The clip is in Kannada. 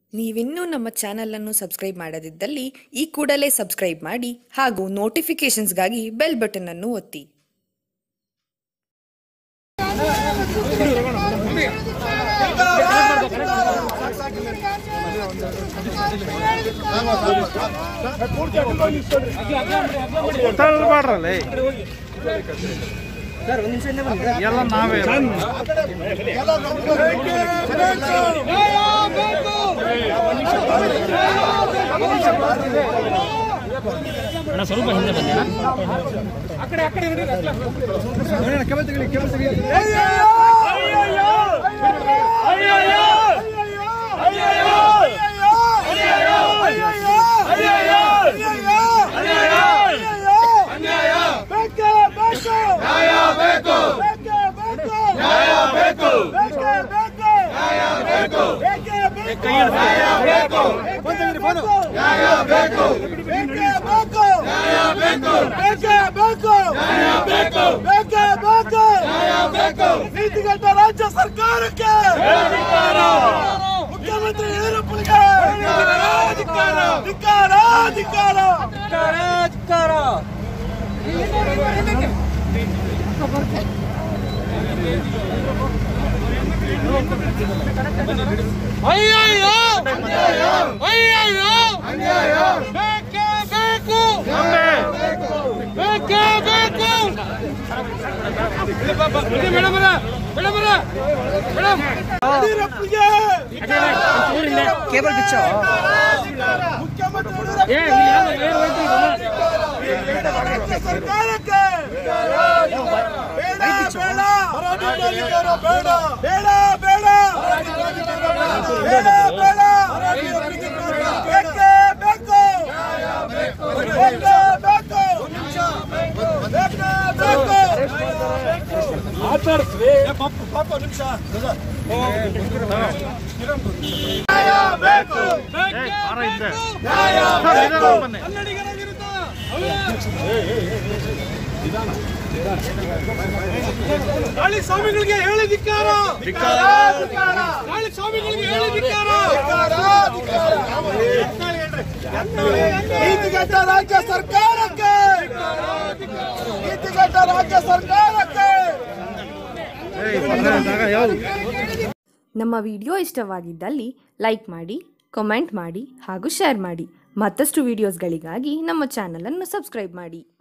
ನೀವಿನ್ನೂ ನಮ್ಮ ಚಾನಲನ್ನು ಸಬ್ಸ್ಕ್ರೈಬ್ ಮಾಡದಿದ್ದಲ್ಲಿ ಈ ಕೂಡಲೇ ಸಬ್ಸ್ಕ್ರೈಬ್ ಮಾಡಿ ಹಾಗೂ ನೋಟಿಫಿಕೇಷನ್ಸ್ಗಾಗಿ ಬೆಲ್ ಬಟನ್ ಅನ್ನು ಒತ್ತಿ ತಳ್ಬಾಡ್ರಲ್ಲ ಎಲ್ಲ ನಾವೇ ನೀತಿಗತ ರಾಜ್ಯ ಸರ್ಕಾರಕ್ಕೆ ಮುಖ್ಯಮಂತ್ರಿ ಯಡಿಯೂರಪ್ಪನಿಗೆ ಧಿಕ್ಕಾರ ಧಿಕ್ಕಾರ ಧಿಕ್ಕಾರ ಧಿಕ್ಕಾರ ಅಯ್ಯಯ್ಯೋ ಅಯ್ಯಯ್ಯೋ ಬೇಕೇ ಬೇಕು ಬೇಕೇ ಬೇಕು ಯಡಿಯೂರಪ್ಪನಿಗೆ ಕೇಬಲ್ ಬಿಚ್ಚು ಮುಖ್ಯಮಂತ್ರಿ ಸರ್ಕಾರಕ್ಕೆ ಬೇಡ ಬೇಡ ಬೇಡ ಬೇಡ ಬೇಡ ಬೇಡ ಬೇಕೇ ಬೇಕು ಬೇಕೇ ಬೇಕು ಬೇಕೇ ಬೇಕು ಮಾತಾಡ್ತೀವಿ ಪಾಪ ನಿಮಿಷ ನ್ಯಾಯ ಬೇಕು ನ್ಯಾಯ ಬೇಕು ಕನ್ನಡಿಗರ ವಿರುದ್ಧ ಗಾಳಿ ಸ್ವಾಮಿಗಳಿಗೆ ಹೇಳಿ ಧಿಕ್ಕಾರ ಗಾಳಿ ಸ್ವಾಮಿಗಳಿಗೆ ಹೇಳಿ ಧಿಕ್ಕಾರ ನೀತಿಗತ ರಾಜ್ಯ ಸರ್ಕಾರಕ್ಕೆ ನೀತಿಗತ ರಾಜ್ಯ ಸರ್ಕಾರಕ್ಕೆ ನಮ್ಮ ವಿಡಿಯೋ ಇಷ್ಟವಾಗಿದ್ದಲ್ಲಿ ಲೈಕ್ ಮಾಡಿ ಕಮೆಂಟ್ ಮಾಡಿ ಹಾಗೂ ಶೇರ್ ಮಾಡಿ ಮತ್ತಷ್ಟು ವಿಡಿಯೋಸ್ಗಳಿಗಾಗಿ ನಮ್ಮ ಚಾನಲನ್ನು ಸಬ್ಸ್ಕ್ರೈಬ್ ಮಾಡಿ